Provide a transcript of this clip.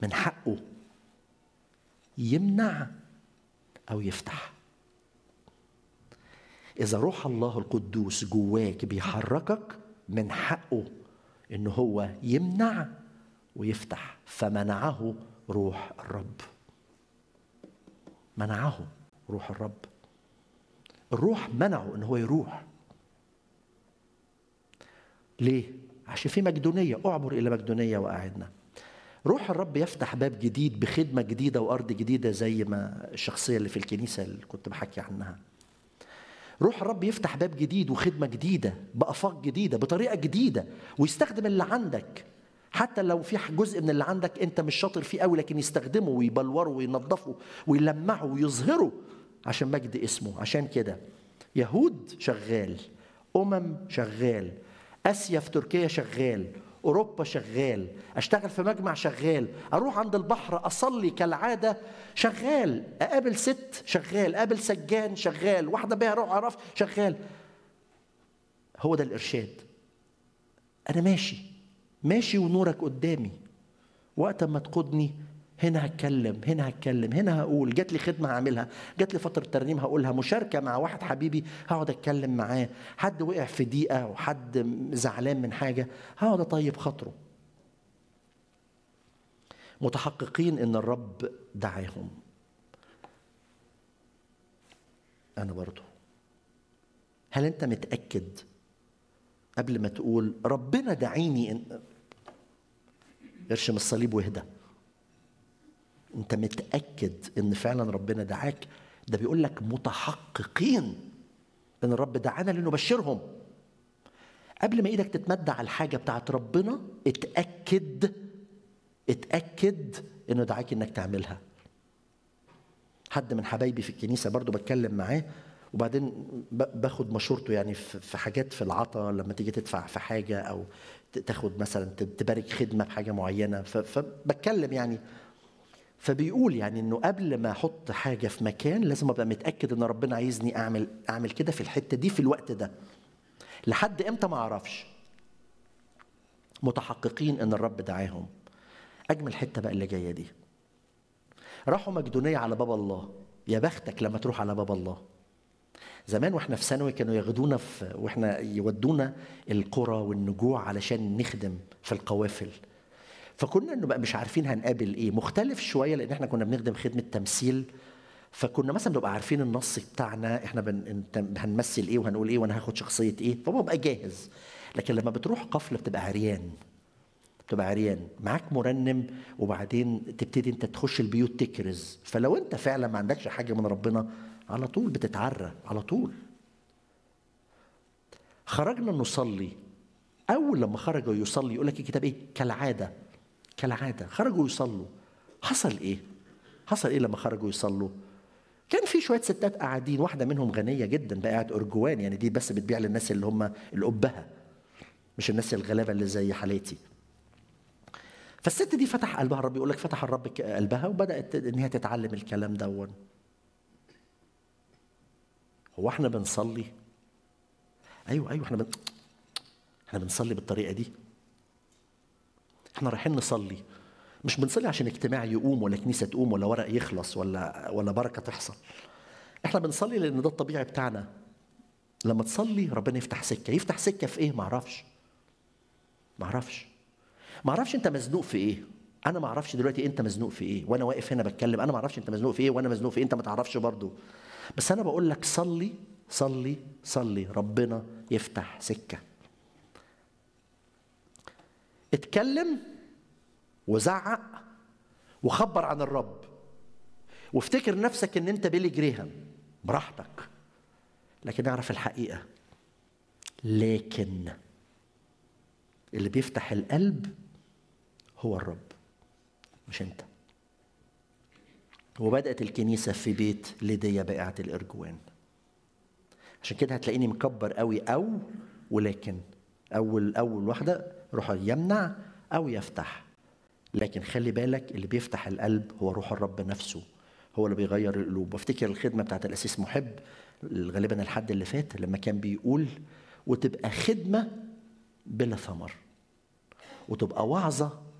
من حقه يمنع او يفتح اذا روح الله القدوس جواك بيحركك من حقه ان هو يمنع ويفتح فمنعه روح الرب منعه روح الرب الروح منعه ان هو يروح ليه عشان في مقدونيه اعبر الى مقدونيه واعدنا روح الرب يفتح باب جديد بخدمه جديده وارض جديده زي ما الشخصيه اللي في الكنيسه اللي كنت بحكي عنها روح الرب يفتح باب جديد وخدمه جديده بافاق جديده بطريقه جديده ويستخدم اللي عندك حتى لو في جزء من اللي عندك انت مش شاطر فيه قوي لكن يستخدمه ويبلوره وينظفه ويلمعه ويظهره عشان مجد اسمه عشان كده يهود شغال امم شغال اسيا في تركيا شغال اوروبا شغال اشتغل في مجمع شغال اروح عند البحر اصلي كالعاده شغال اقابل ست شغال اقابل سجان شغال واحده بيها روح عرف شغال هو ده الارشاد انا ماشي ماشي ونورك قدامي وقت ما تقودني هنا هتكلم هنا هتكلم هنا هقول جات لي خدمه هعملها جات لي فتره ترنيم هقولها مشاركه مع واحد حبيبي هقعد اتكلم معاه حد وقع في ضيقه وحد زعلان من حاجه هقعد اطيب خاطره متحققين ان الرب دعاهم انا برضو هل انت متاكد قبل ما تقول ربنا دعيني إن... ارشم الصليب واهدى انت متاكد ان فعلا ربنا دعاك ده بيقول لك متحققين ان الرب دعانا لنبشرهم قبل ما ايدك تتمد على الحاجه بتاعت ربنا اتاكد اتاكد انه دعاك انك تعملها حد من حبايبي في الكنيسه برضو بتكلم معاه وبعدين باخد مشورته يعني في حاجات في العطا لما تيجي تدفع في حاجه او تاخد مثلا تبارك خدمه بحاجه معينه فبتكلم يعني فبيقول يعني انه قبل ما احط حاجه في مكان لازم ابقى متاكد ان ربنا عايزني اعمل اعمل كده في الحته دي في الوقت ده لحد امتى ما اعرفش متحققين ان الرب دعاهم اجمل حته بقى اللي جايه دي راحوا مقدونيه على باب الله يا بختك لما تروح على باب الله زمان واحنا في ثانوي كانوا ياخدونا في واحنا يودونا القرى والنجوع علشان نخدم في القوافل فكنا نبقى مش عارفين هنقابل ايه مختلف شويه لان احنا كنا بنخدم خدمه تمثيل فكنا مثلا بنبقى عارفين النص بتاعنا احنا بن... هنمثل ايه وهنقول ايه وانا هاخد شخصيه ايه فببقى جاهز لكن لما بتروح قفله بتبقى عريان بتبقى عريان معاك مرنم وبعدين تبتدي انت تخش البيوت تكرز فلو انت فعلا ما عندكش حاجه من ربنا على طول بتتعرى على طول خرجنا نصلي اول لما خرجوا يصلي يقول لك الكتاب ايه كالعاده كالعاده خرجوا يصلوا حصل ايه حصل ايه لما خرجوا يصلوا كان في شويه ستات قاعدين واحده منهم غنيه جدا بقى قاعد ارجوان يعني دي بس بتبيع للناس اللي هم الابهه مش الناس الغلابه اللي زي حالتي فالست دي فتح قلبها الرب يقول لك فتح الرب قلبها وبدات ان هي تتعلم الكلام دون هو احنا بنصلي ايوه ايوه احنا بن... احنا بنصلي بالطريقه دي احنا رايحين نصلي مش بنصلي عشان اجتماع يقوم ولا كنيسه تقوم ولا ورق يخلص ولا ولا بركه تحصل احنا بنصلي لان ده الطبيعي بتاعنا لما تصلي ربنا يفتح سكه يفتح سكه في ايه معرفش معرفش معرفش انت مزنوق في ايه انا ما اعرفش دلوقتي انت مزنوق في ايه وانا واقف هنا بتكلم انا ما اعرفش انت مزنوق في ايه وانا مزنوق في ايه انت ما تعرفش برضو بس انا بقول لك صلي صلي صلي ربنا يفتح سكه اتكلم وزعق وخبر عن الرب وافتكر نفسك ان انت بيلي جريهام براحتك لكن اعرف الحقيقه لكن اللي بيفتح القلب هو الرب مش انت وبدات الكنيسه في بيت ليديا بائعه الارجوان عشان كده هتلاقيني مكبر قوي او ولكن اول اول واحده روح يمنع او يفتح لكن خلي بالك اللي بيفتح القلب هو روح الرب نفسه هو اللي بيغير القلوب وافتكر الخدمه بتاعت الاسيس محب غالبا الحد اللي فات لما كان بيقول وتبقى خدمه بلا ثمر وتبقى وعظه